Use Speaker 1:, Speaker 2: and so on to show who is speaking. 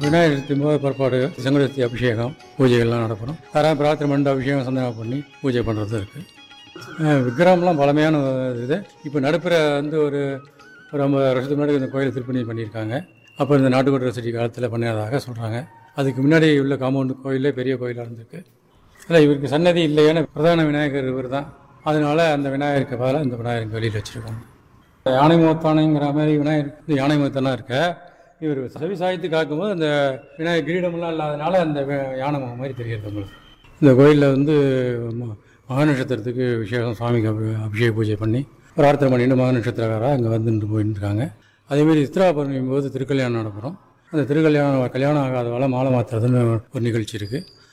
Speaker 1: விநாயகர் சதுர்த்தி போது பிற்பாடு சங்கடத்தி அபிஷேகம் பூஜைகள்லாம் நடக்கணும் யாராவது பிரார்த்தனை பண்ணிட்டு அபிஷேகம் சந்தனம் பண்ணி பூஜை பண்ணுறது இருக்குது விக்கிரகம்லாம் பழமையான இது இப்போ நடுப்புற வந்து ஒரு ஒரு ஐம்பது வருஷத்துக்கு முன்னாடி இந்த கோயிலை திருப்பணி பண்ணியிருக்காங்க அப்போ இந்த நாட்டுக்கோட்டை ரசிட்டி காலத்தில் பண்ணதாக சொல்கிறாங்க அதுக்கு முன்னாடி உள்ள காம்பவுண்டு கோயிலே பெரிய கோயிலாக இருந்திருக்கு அதில் இவருக்கு சன்னதி இல்லை ஏன்னா பிரதான விநாயகர் இவர் தான் அதனால அந்த விநாயகருக்கு பதிலாக இந்த விநாயகருக்கு வெளியில் வச்சுருக்காங்க யானை முகத்தானைங்கிற மாதிரி விநாயகர் இந்த யானை முகத்தானா இருக்க இவர் சவி சாய்த்து காக்கும்போது அந்த விநாயகர் கிரீடமெல்லாம் இல்லாதனால அந்த வி- யானை முகம் மாதிரி தெரியுது உங்களுக்கு இந்த கோயிலில் வந்து ம- மகா நட்சத்திரத்துக்கு விசேஷம் சுவாமிக்கு அபி- அபிஷேக பூஜை பண்ணி பிரார்த்தனை பண்ணிட்டு மகா நட்சத்திரக்காராக அங்கே வந்துட்டு போயிட்டு இருக்காங்க அதேமாரி சித்ரா பௌர்ணமி போது திருக்கல்யாணம் நடக்கிறோம் அந்த திருக்கல்யாணம் கல்யாணம் ஆகாதவால மாலை மாத்துறதுன்னு ஒரு நிகழ்ச்சி இருக்குது